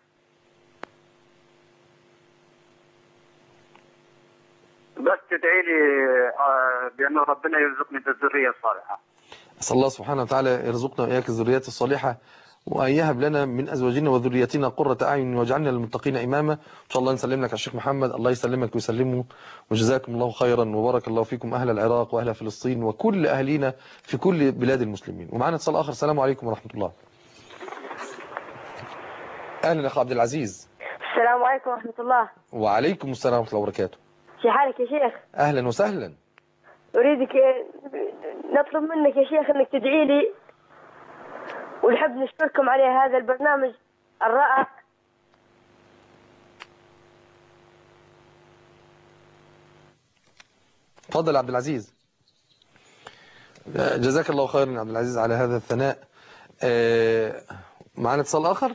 S4: بس تدعي لي آه، بانه ربنا يرزقني بالذريه الصالحه
S1: أسأل الله سبحانه وتعالى يرزقنا وإياك الذريات الصالحة وأن يهب لنا من أزواجنا وذرياتنا قرة أعين واجعلنا للمتقين إماما إن شاء الله نسلم لك على الشيخ محمد الله يسلمك ويسلمه وجزاكم الله خيرا وبارك الله فيكم أهل العراق وأهل فلسطين وكل أهلينا في كل بلاد المسلمين ومعنا اتصال آخر السلام عليكم ورحمة الله أهلا أخ عبد العزيز
S5: السلام عليكم ورحمة الله
S1: وعليكم السلام ورحمة الله وبركاته
S5: في حالك يا شيخ
S1: أهلا وسهلا
S5: أريدك نطلب منك يا شيخ أنك تدعي لي ونحب نشكركم على هذا البرنامج الرائع
S1: تفضل يا عبد العزيز جزاك الله خيرا يا عبد العزيز على هذا الثناء آه، معنا اتصال آخر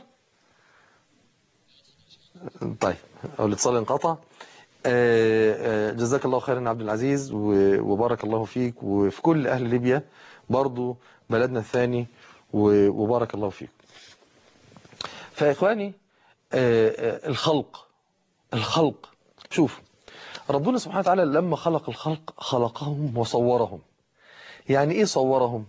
S1: طيب أو الاتصال انقطع آه، آه، جزاك الله خيرا يا عبد العزيز و- وبارك الله فيك وفي كل أهل ليبيا برضو بلدنا الثاني و- وبارك الله فيك فإخواني آه، آه، الخلق الخلق شوف ربنا سبحانه وتعالى لما خلق الخلق خلقهم وصورهم يعني ايه صورهم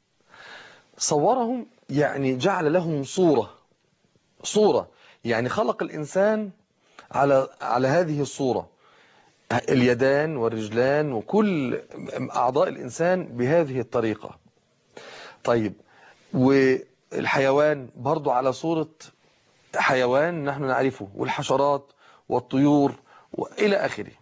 S1: صورهم يعني جعل لهم صورة صورة يعني خلق الإنسان على على هذه الصورة اليدان والرجلان وكل أعضاء الإنسان بهذه الطريقة طيب والحيوان برضو على صورة حيوان نحن نعرفه والحشرات والطيور وإلى آخره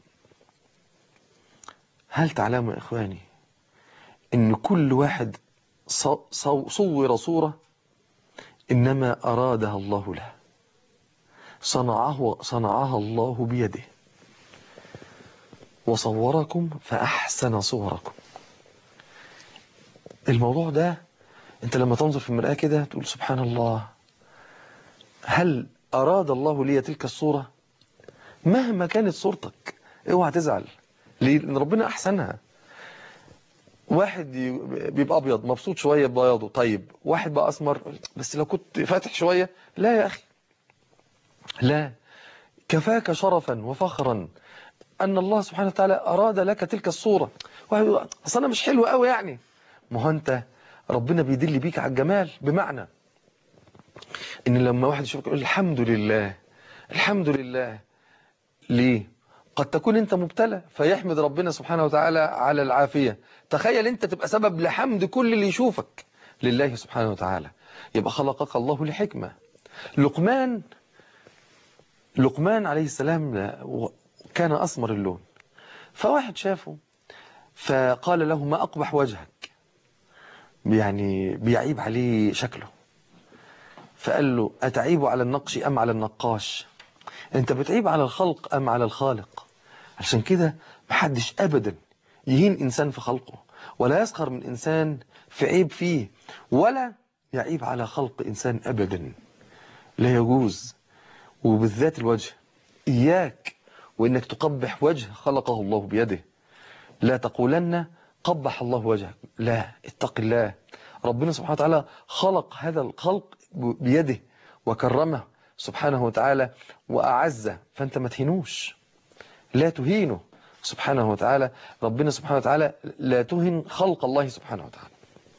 S1: هل تعلموا يا إخواني إن كل واحد ص- صو- صور صورة إنما أرادها الله له صنعه صنعها الله بيده وصوركم فأحسن صوركم الموضوع ده انت لما تنظر في المرآة كده تقول سبحان الله هل أراد الله لي تلك الصورة مهما كانت صورتك اوعى تزعل ليه؟ لأن ربنا أحسنها واحد ي- بيبقى ابيض مبسوط شويه ببياضه طيب واحد بقى اسمر بس لو كنت فاتح شويه لا يا اخي لا كفاك شرفا وفخرا ان الله سبحانه وتعالى اراد لك تلك الصوره واحد يقول اصل انا مش حلو قوي يعني ما هو انت ربنا بيدل بيك على الجمال بمعنى ان لما واحد يشوفك يقول الحمد لله الحمد لله ليه قد تكون انت مبتلى فيحمد ربنا سبحانه وتعالى على العافية تخيل انت تبقى سبب لحمد كل اللي يشوفك لله سبحانه وتعالى يبقى خلقك الله لحكمة لقمان لقمان عليه السلام لا- كان أسمر اللون فواحد شافه فقال له ما أقبح وجهك يعني بيعيب عليه شكله فقال له أتعيب على النقش أم على النقاش انت بتعيب على الخلق ام على الخالق عشان كده محدش ابدا يهين انسان في خلقه ولا يسخر من انسان في عيب فيه ولا يعيب على خلق انسان ابدا لا يجوز وبالذات الوجه اياك وانك تقبح وجه خلقه الله بيده لا تقولن قبح الله وجهك لا اتق الله ربنا سبحانه وتعالى خلق هذا الخلق بيده وكرمه سبحانه وتعالى وأعزه فأنت ما تهينوش لا تهينه سبحانه وتعالى ربنا سبحانه وتعالى لا تهن خلق الله سبحانه وتعالى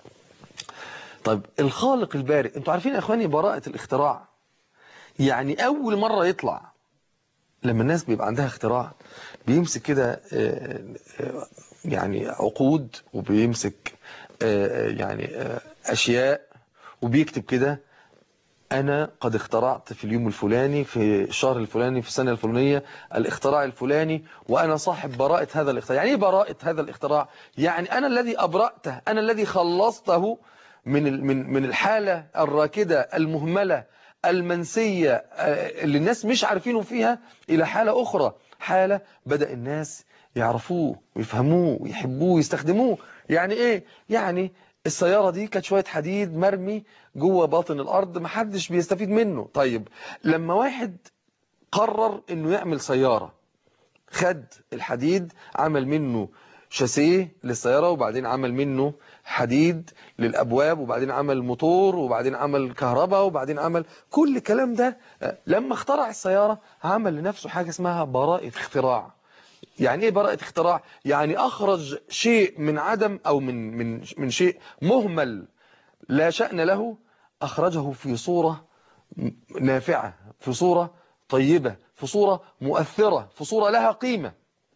S1: طيب الخالق البارئ انتوا عارفين يا اخواني براءة الاختراع يعني اول مرة يطلع لما الناس بيبقى عندها اختراع بيمسك كده آه، آه، يعني عقود وبيمسك آه، يعني آه، اشياء وبيكتب كده أنا قد اخترعت في اليوم الفلاني في الشهر الفلاني في السنة الفلانية الاختراع الفلاني وأنا صاحب براءة هذا الاختراع يعني إيه براءة هذا الاختراع يعني أنا الذي أبرأته أنا الذي خلصته من ال- من من الحالة الراكدة المهملة المنسية آه، اللي الناس مش عارفينه فيها إلى حالة أخرى حالة بدأ الناس يعرفوه ويفهموه ويحبوه ويستخدموه يعني إيه يعني السيارة دي كانت شوية حديد مرمي جوه باطن الأرض محدش بيستفيد منه طيب لما واحد قرر انه يعمل سيارة خد الحديد عمل منه شاسيه للسيارة وبعدين عمل منه حديد للأبواب وبعدين عمل موتور وبعدين عمل كهرباء وبعدين عمل كل الكلام ده آه، لما اخترع السيارة عمل لنفسه حاجة اسمها براءة اختراع يعني ايه براءة اختراع يعني اخرج شيء من عدم او من من من شيء مهمل لا شأن له اخرجه في صورة م- نافعة في صورة طيبة في صورة مؤثرة في صورة لها قيمة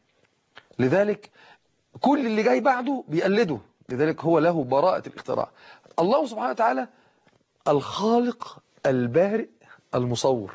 S1: لذلك كل اللي جاي بعده بيقلده لذلك هو له براءة الاختراع الله سبحانه وتعالى الخالق البارئ المصور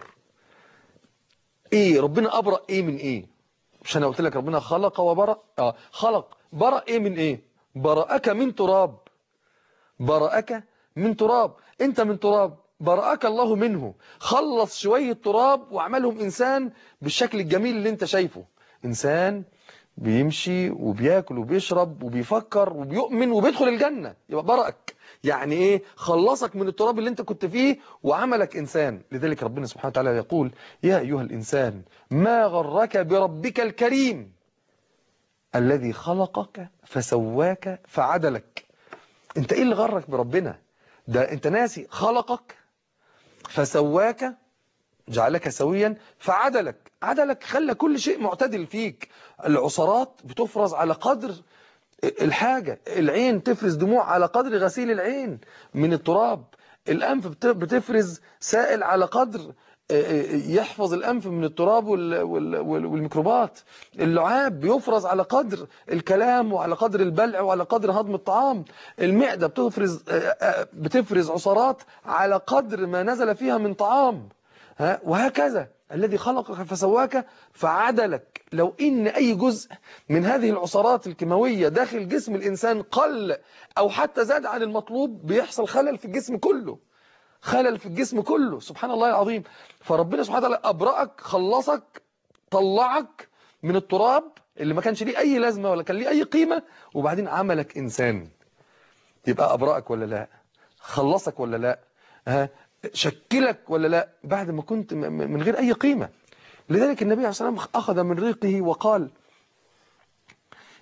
S1: ايه ربنا ابرأ ايه من ايه مش انا قلت لك ربنا خلق وبرأ اه خلق برأ ايه من ايه برأك من تراب برأك من تراب انت من تراب برأك الله منه خلص شوية تراب وعملهم انسان بالشكل الجميل اللي انت شايفه انسان بيمشي وبياكل وبيشرب وبيفكر وبيؤمن وبيدخل الجنة يبقى برأك يعني ايه خلصك من التراب اللي انت كنت فيه وعملك انسان لذلك ربنا سبحانه وتعالى يقول يا ايها الانسان ما غرك بربك الكريم الذي خلقك فسواك فعدلك انت ايه اللي غرك بربنا ده انت ناسي خلقك فسواك جعلك سويا فعدلك عدلك خلى كل شيء معتدل فيك العصارات بتفرز على قدر الحاجة العين تفرز دموع على قدر غسيل العين من التراب الأنف بت- بتفرز سائل على قدر يحفظ الأنف من التراب وال- وال- وال- والميكروبات اللعاب بيفرز على قدر الكلام وعلى قدر البلع وعلى قدر هضم الطعام المعدة بتفرز بتفرز عصارات على قدر ما نزل فيها من طعام ها وهكذا الذي خلقك فسواك فعدلك لو إن أي جزء من هذه العصارات الكيماوية داخل جسم الإنسان قل أو حتى زاد عن المطلوب بيحصل خلل في الجسم كله خلل في الجسم كله سبحان الله العظيم فربنا سبحانه وتعالى أبرأك خلصك طلعك من التراب اللي ما كانش ليه أي لازمة ولا كان ليه أي قيمة وبعدين عملك إنسان يبقى أبرأك ولا لا خلصك ولا لا ها شكلك ولا لا بعد ما كنت م- م- من غير أي قيمة لذلك النبي عليه الصلاة والسلام أخذ من ريقه وقال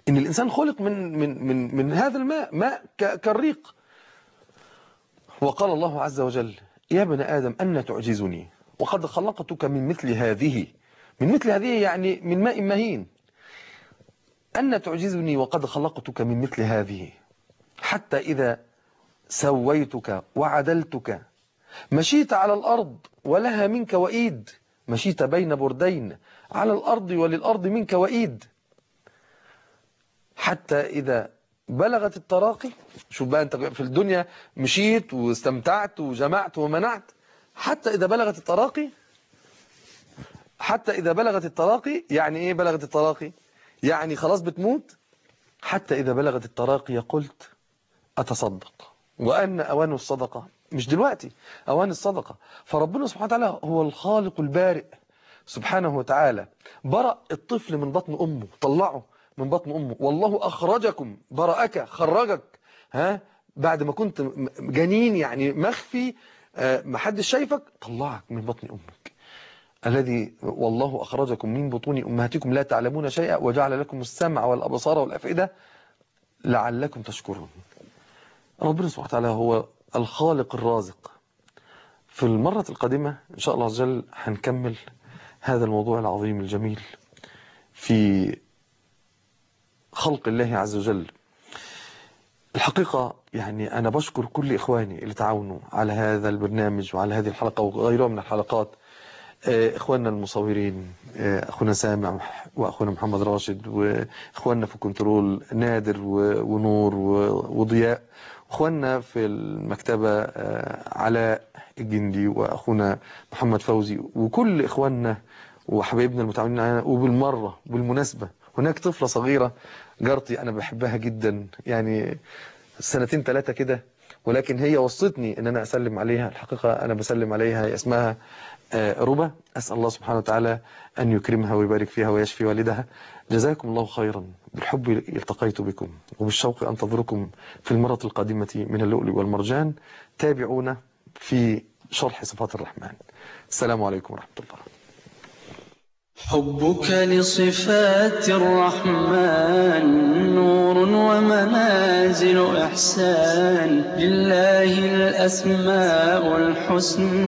S1: ان الانسان خلق من من من من هذا الماء ماء ك- كالريق وقال الله عز وجل يا ابن ادم ان تعجزني وقد خلقتك من مثل هذه من مثل هذه يعني من ماء مهين ان تعجزني وقد خلقتك من مثل هذه حتى اذا سويتك وعدلتك مشيت على الارض ولها منك وإيد مشيت بين بردين على الأرض وللأرض منك وإيد حتى إذا بلغت التراقي شوف بقى أنت في الدنيا مشيت واستمتعت وجمعت ومنعت حتى إذا بلغت التراقي حتى إذا بلغت التراقي يعني إيه بلغت التراقي يعني خلاص بتموت حتى إذا بلغت التراقي قلت أتصدق وأن أوان الصدقة مش دلوقتي أوان الصدقة فربنا سبحانه وتعالى هو الخالق البارئ سبحانه وتعالى برأ الطفل من بطن أمه طلعه من بطن أمه والله أخرجكم برأك خرجك ها بعد ما كنت م- جنين يعني مخفي آه، محدش شايفك طلعك من بطن أمك الذي والله أخرجكم من بطون أمهاتكم لا تعلمون شيئا وجعل لكم السمع والأبصار والأفئدة لعلكم تشكرون ربنا سبحانه وتعالى هو الخالق الرازق في المرة القادمة إن شاء الله عز وجل هنكمل هذا الموضوع العظيم الجميل في خلق الله عز وجل الحقيقة يعني أنا بشكر كل إخواني اللي تعاونوا على هذا البرنامج وعلى هذه الحلقة وغيرها من الحلقات آه، إخواننا المصورين آه، أخونا سامع وأخونا محمد راشد وإخواننا في كنترول نادر و- ونور و- وضياء اخواننا في المكتبة آه، علاء الجندي واخونا محمد فوزي وكل اخواننا وحبايبنا المتعاونين معانا وبالمرة بالمناسبة هناك طفلة صغيرة جارتي انا بحبها جدا يعني سنتين ثلاثة كده ولكن هي وصتني ان انا اسلم عليها الحقيقة انا بسلم عليها هي اسمها آه، ربا اسال الله سبحانه وتعالى ان يكرمها ويبارك فيها ويشفي والدها جزاكم الله خيرا بالحب التقيت بكم وبالشوق انتظركم في المرة القادمة من اللؤلؤ والمرجان تابعونا في شرح صفات الرحمن السلام عليكم ورحمة الله
S6: حبك لصفات الرحمن نور ومنازل إحسان لله الأسماء الحسنى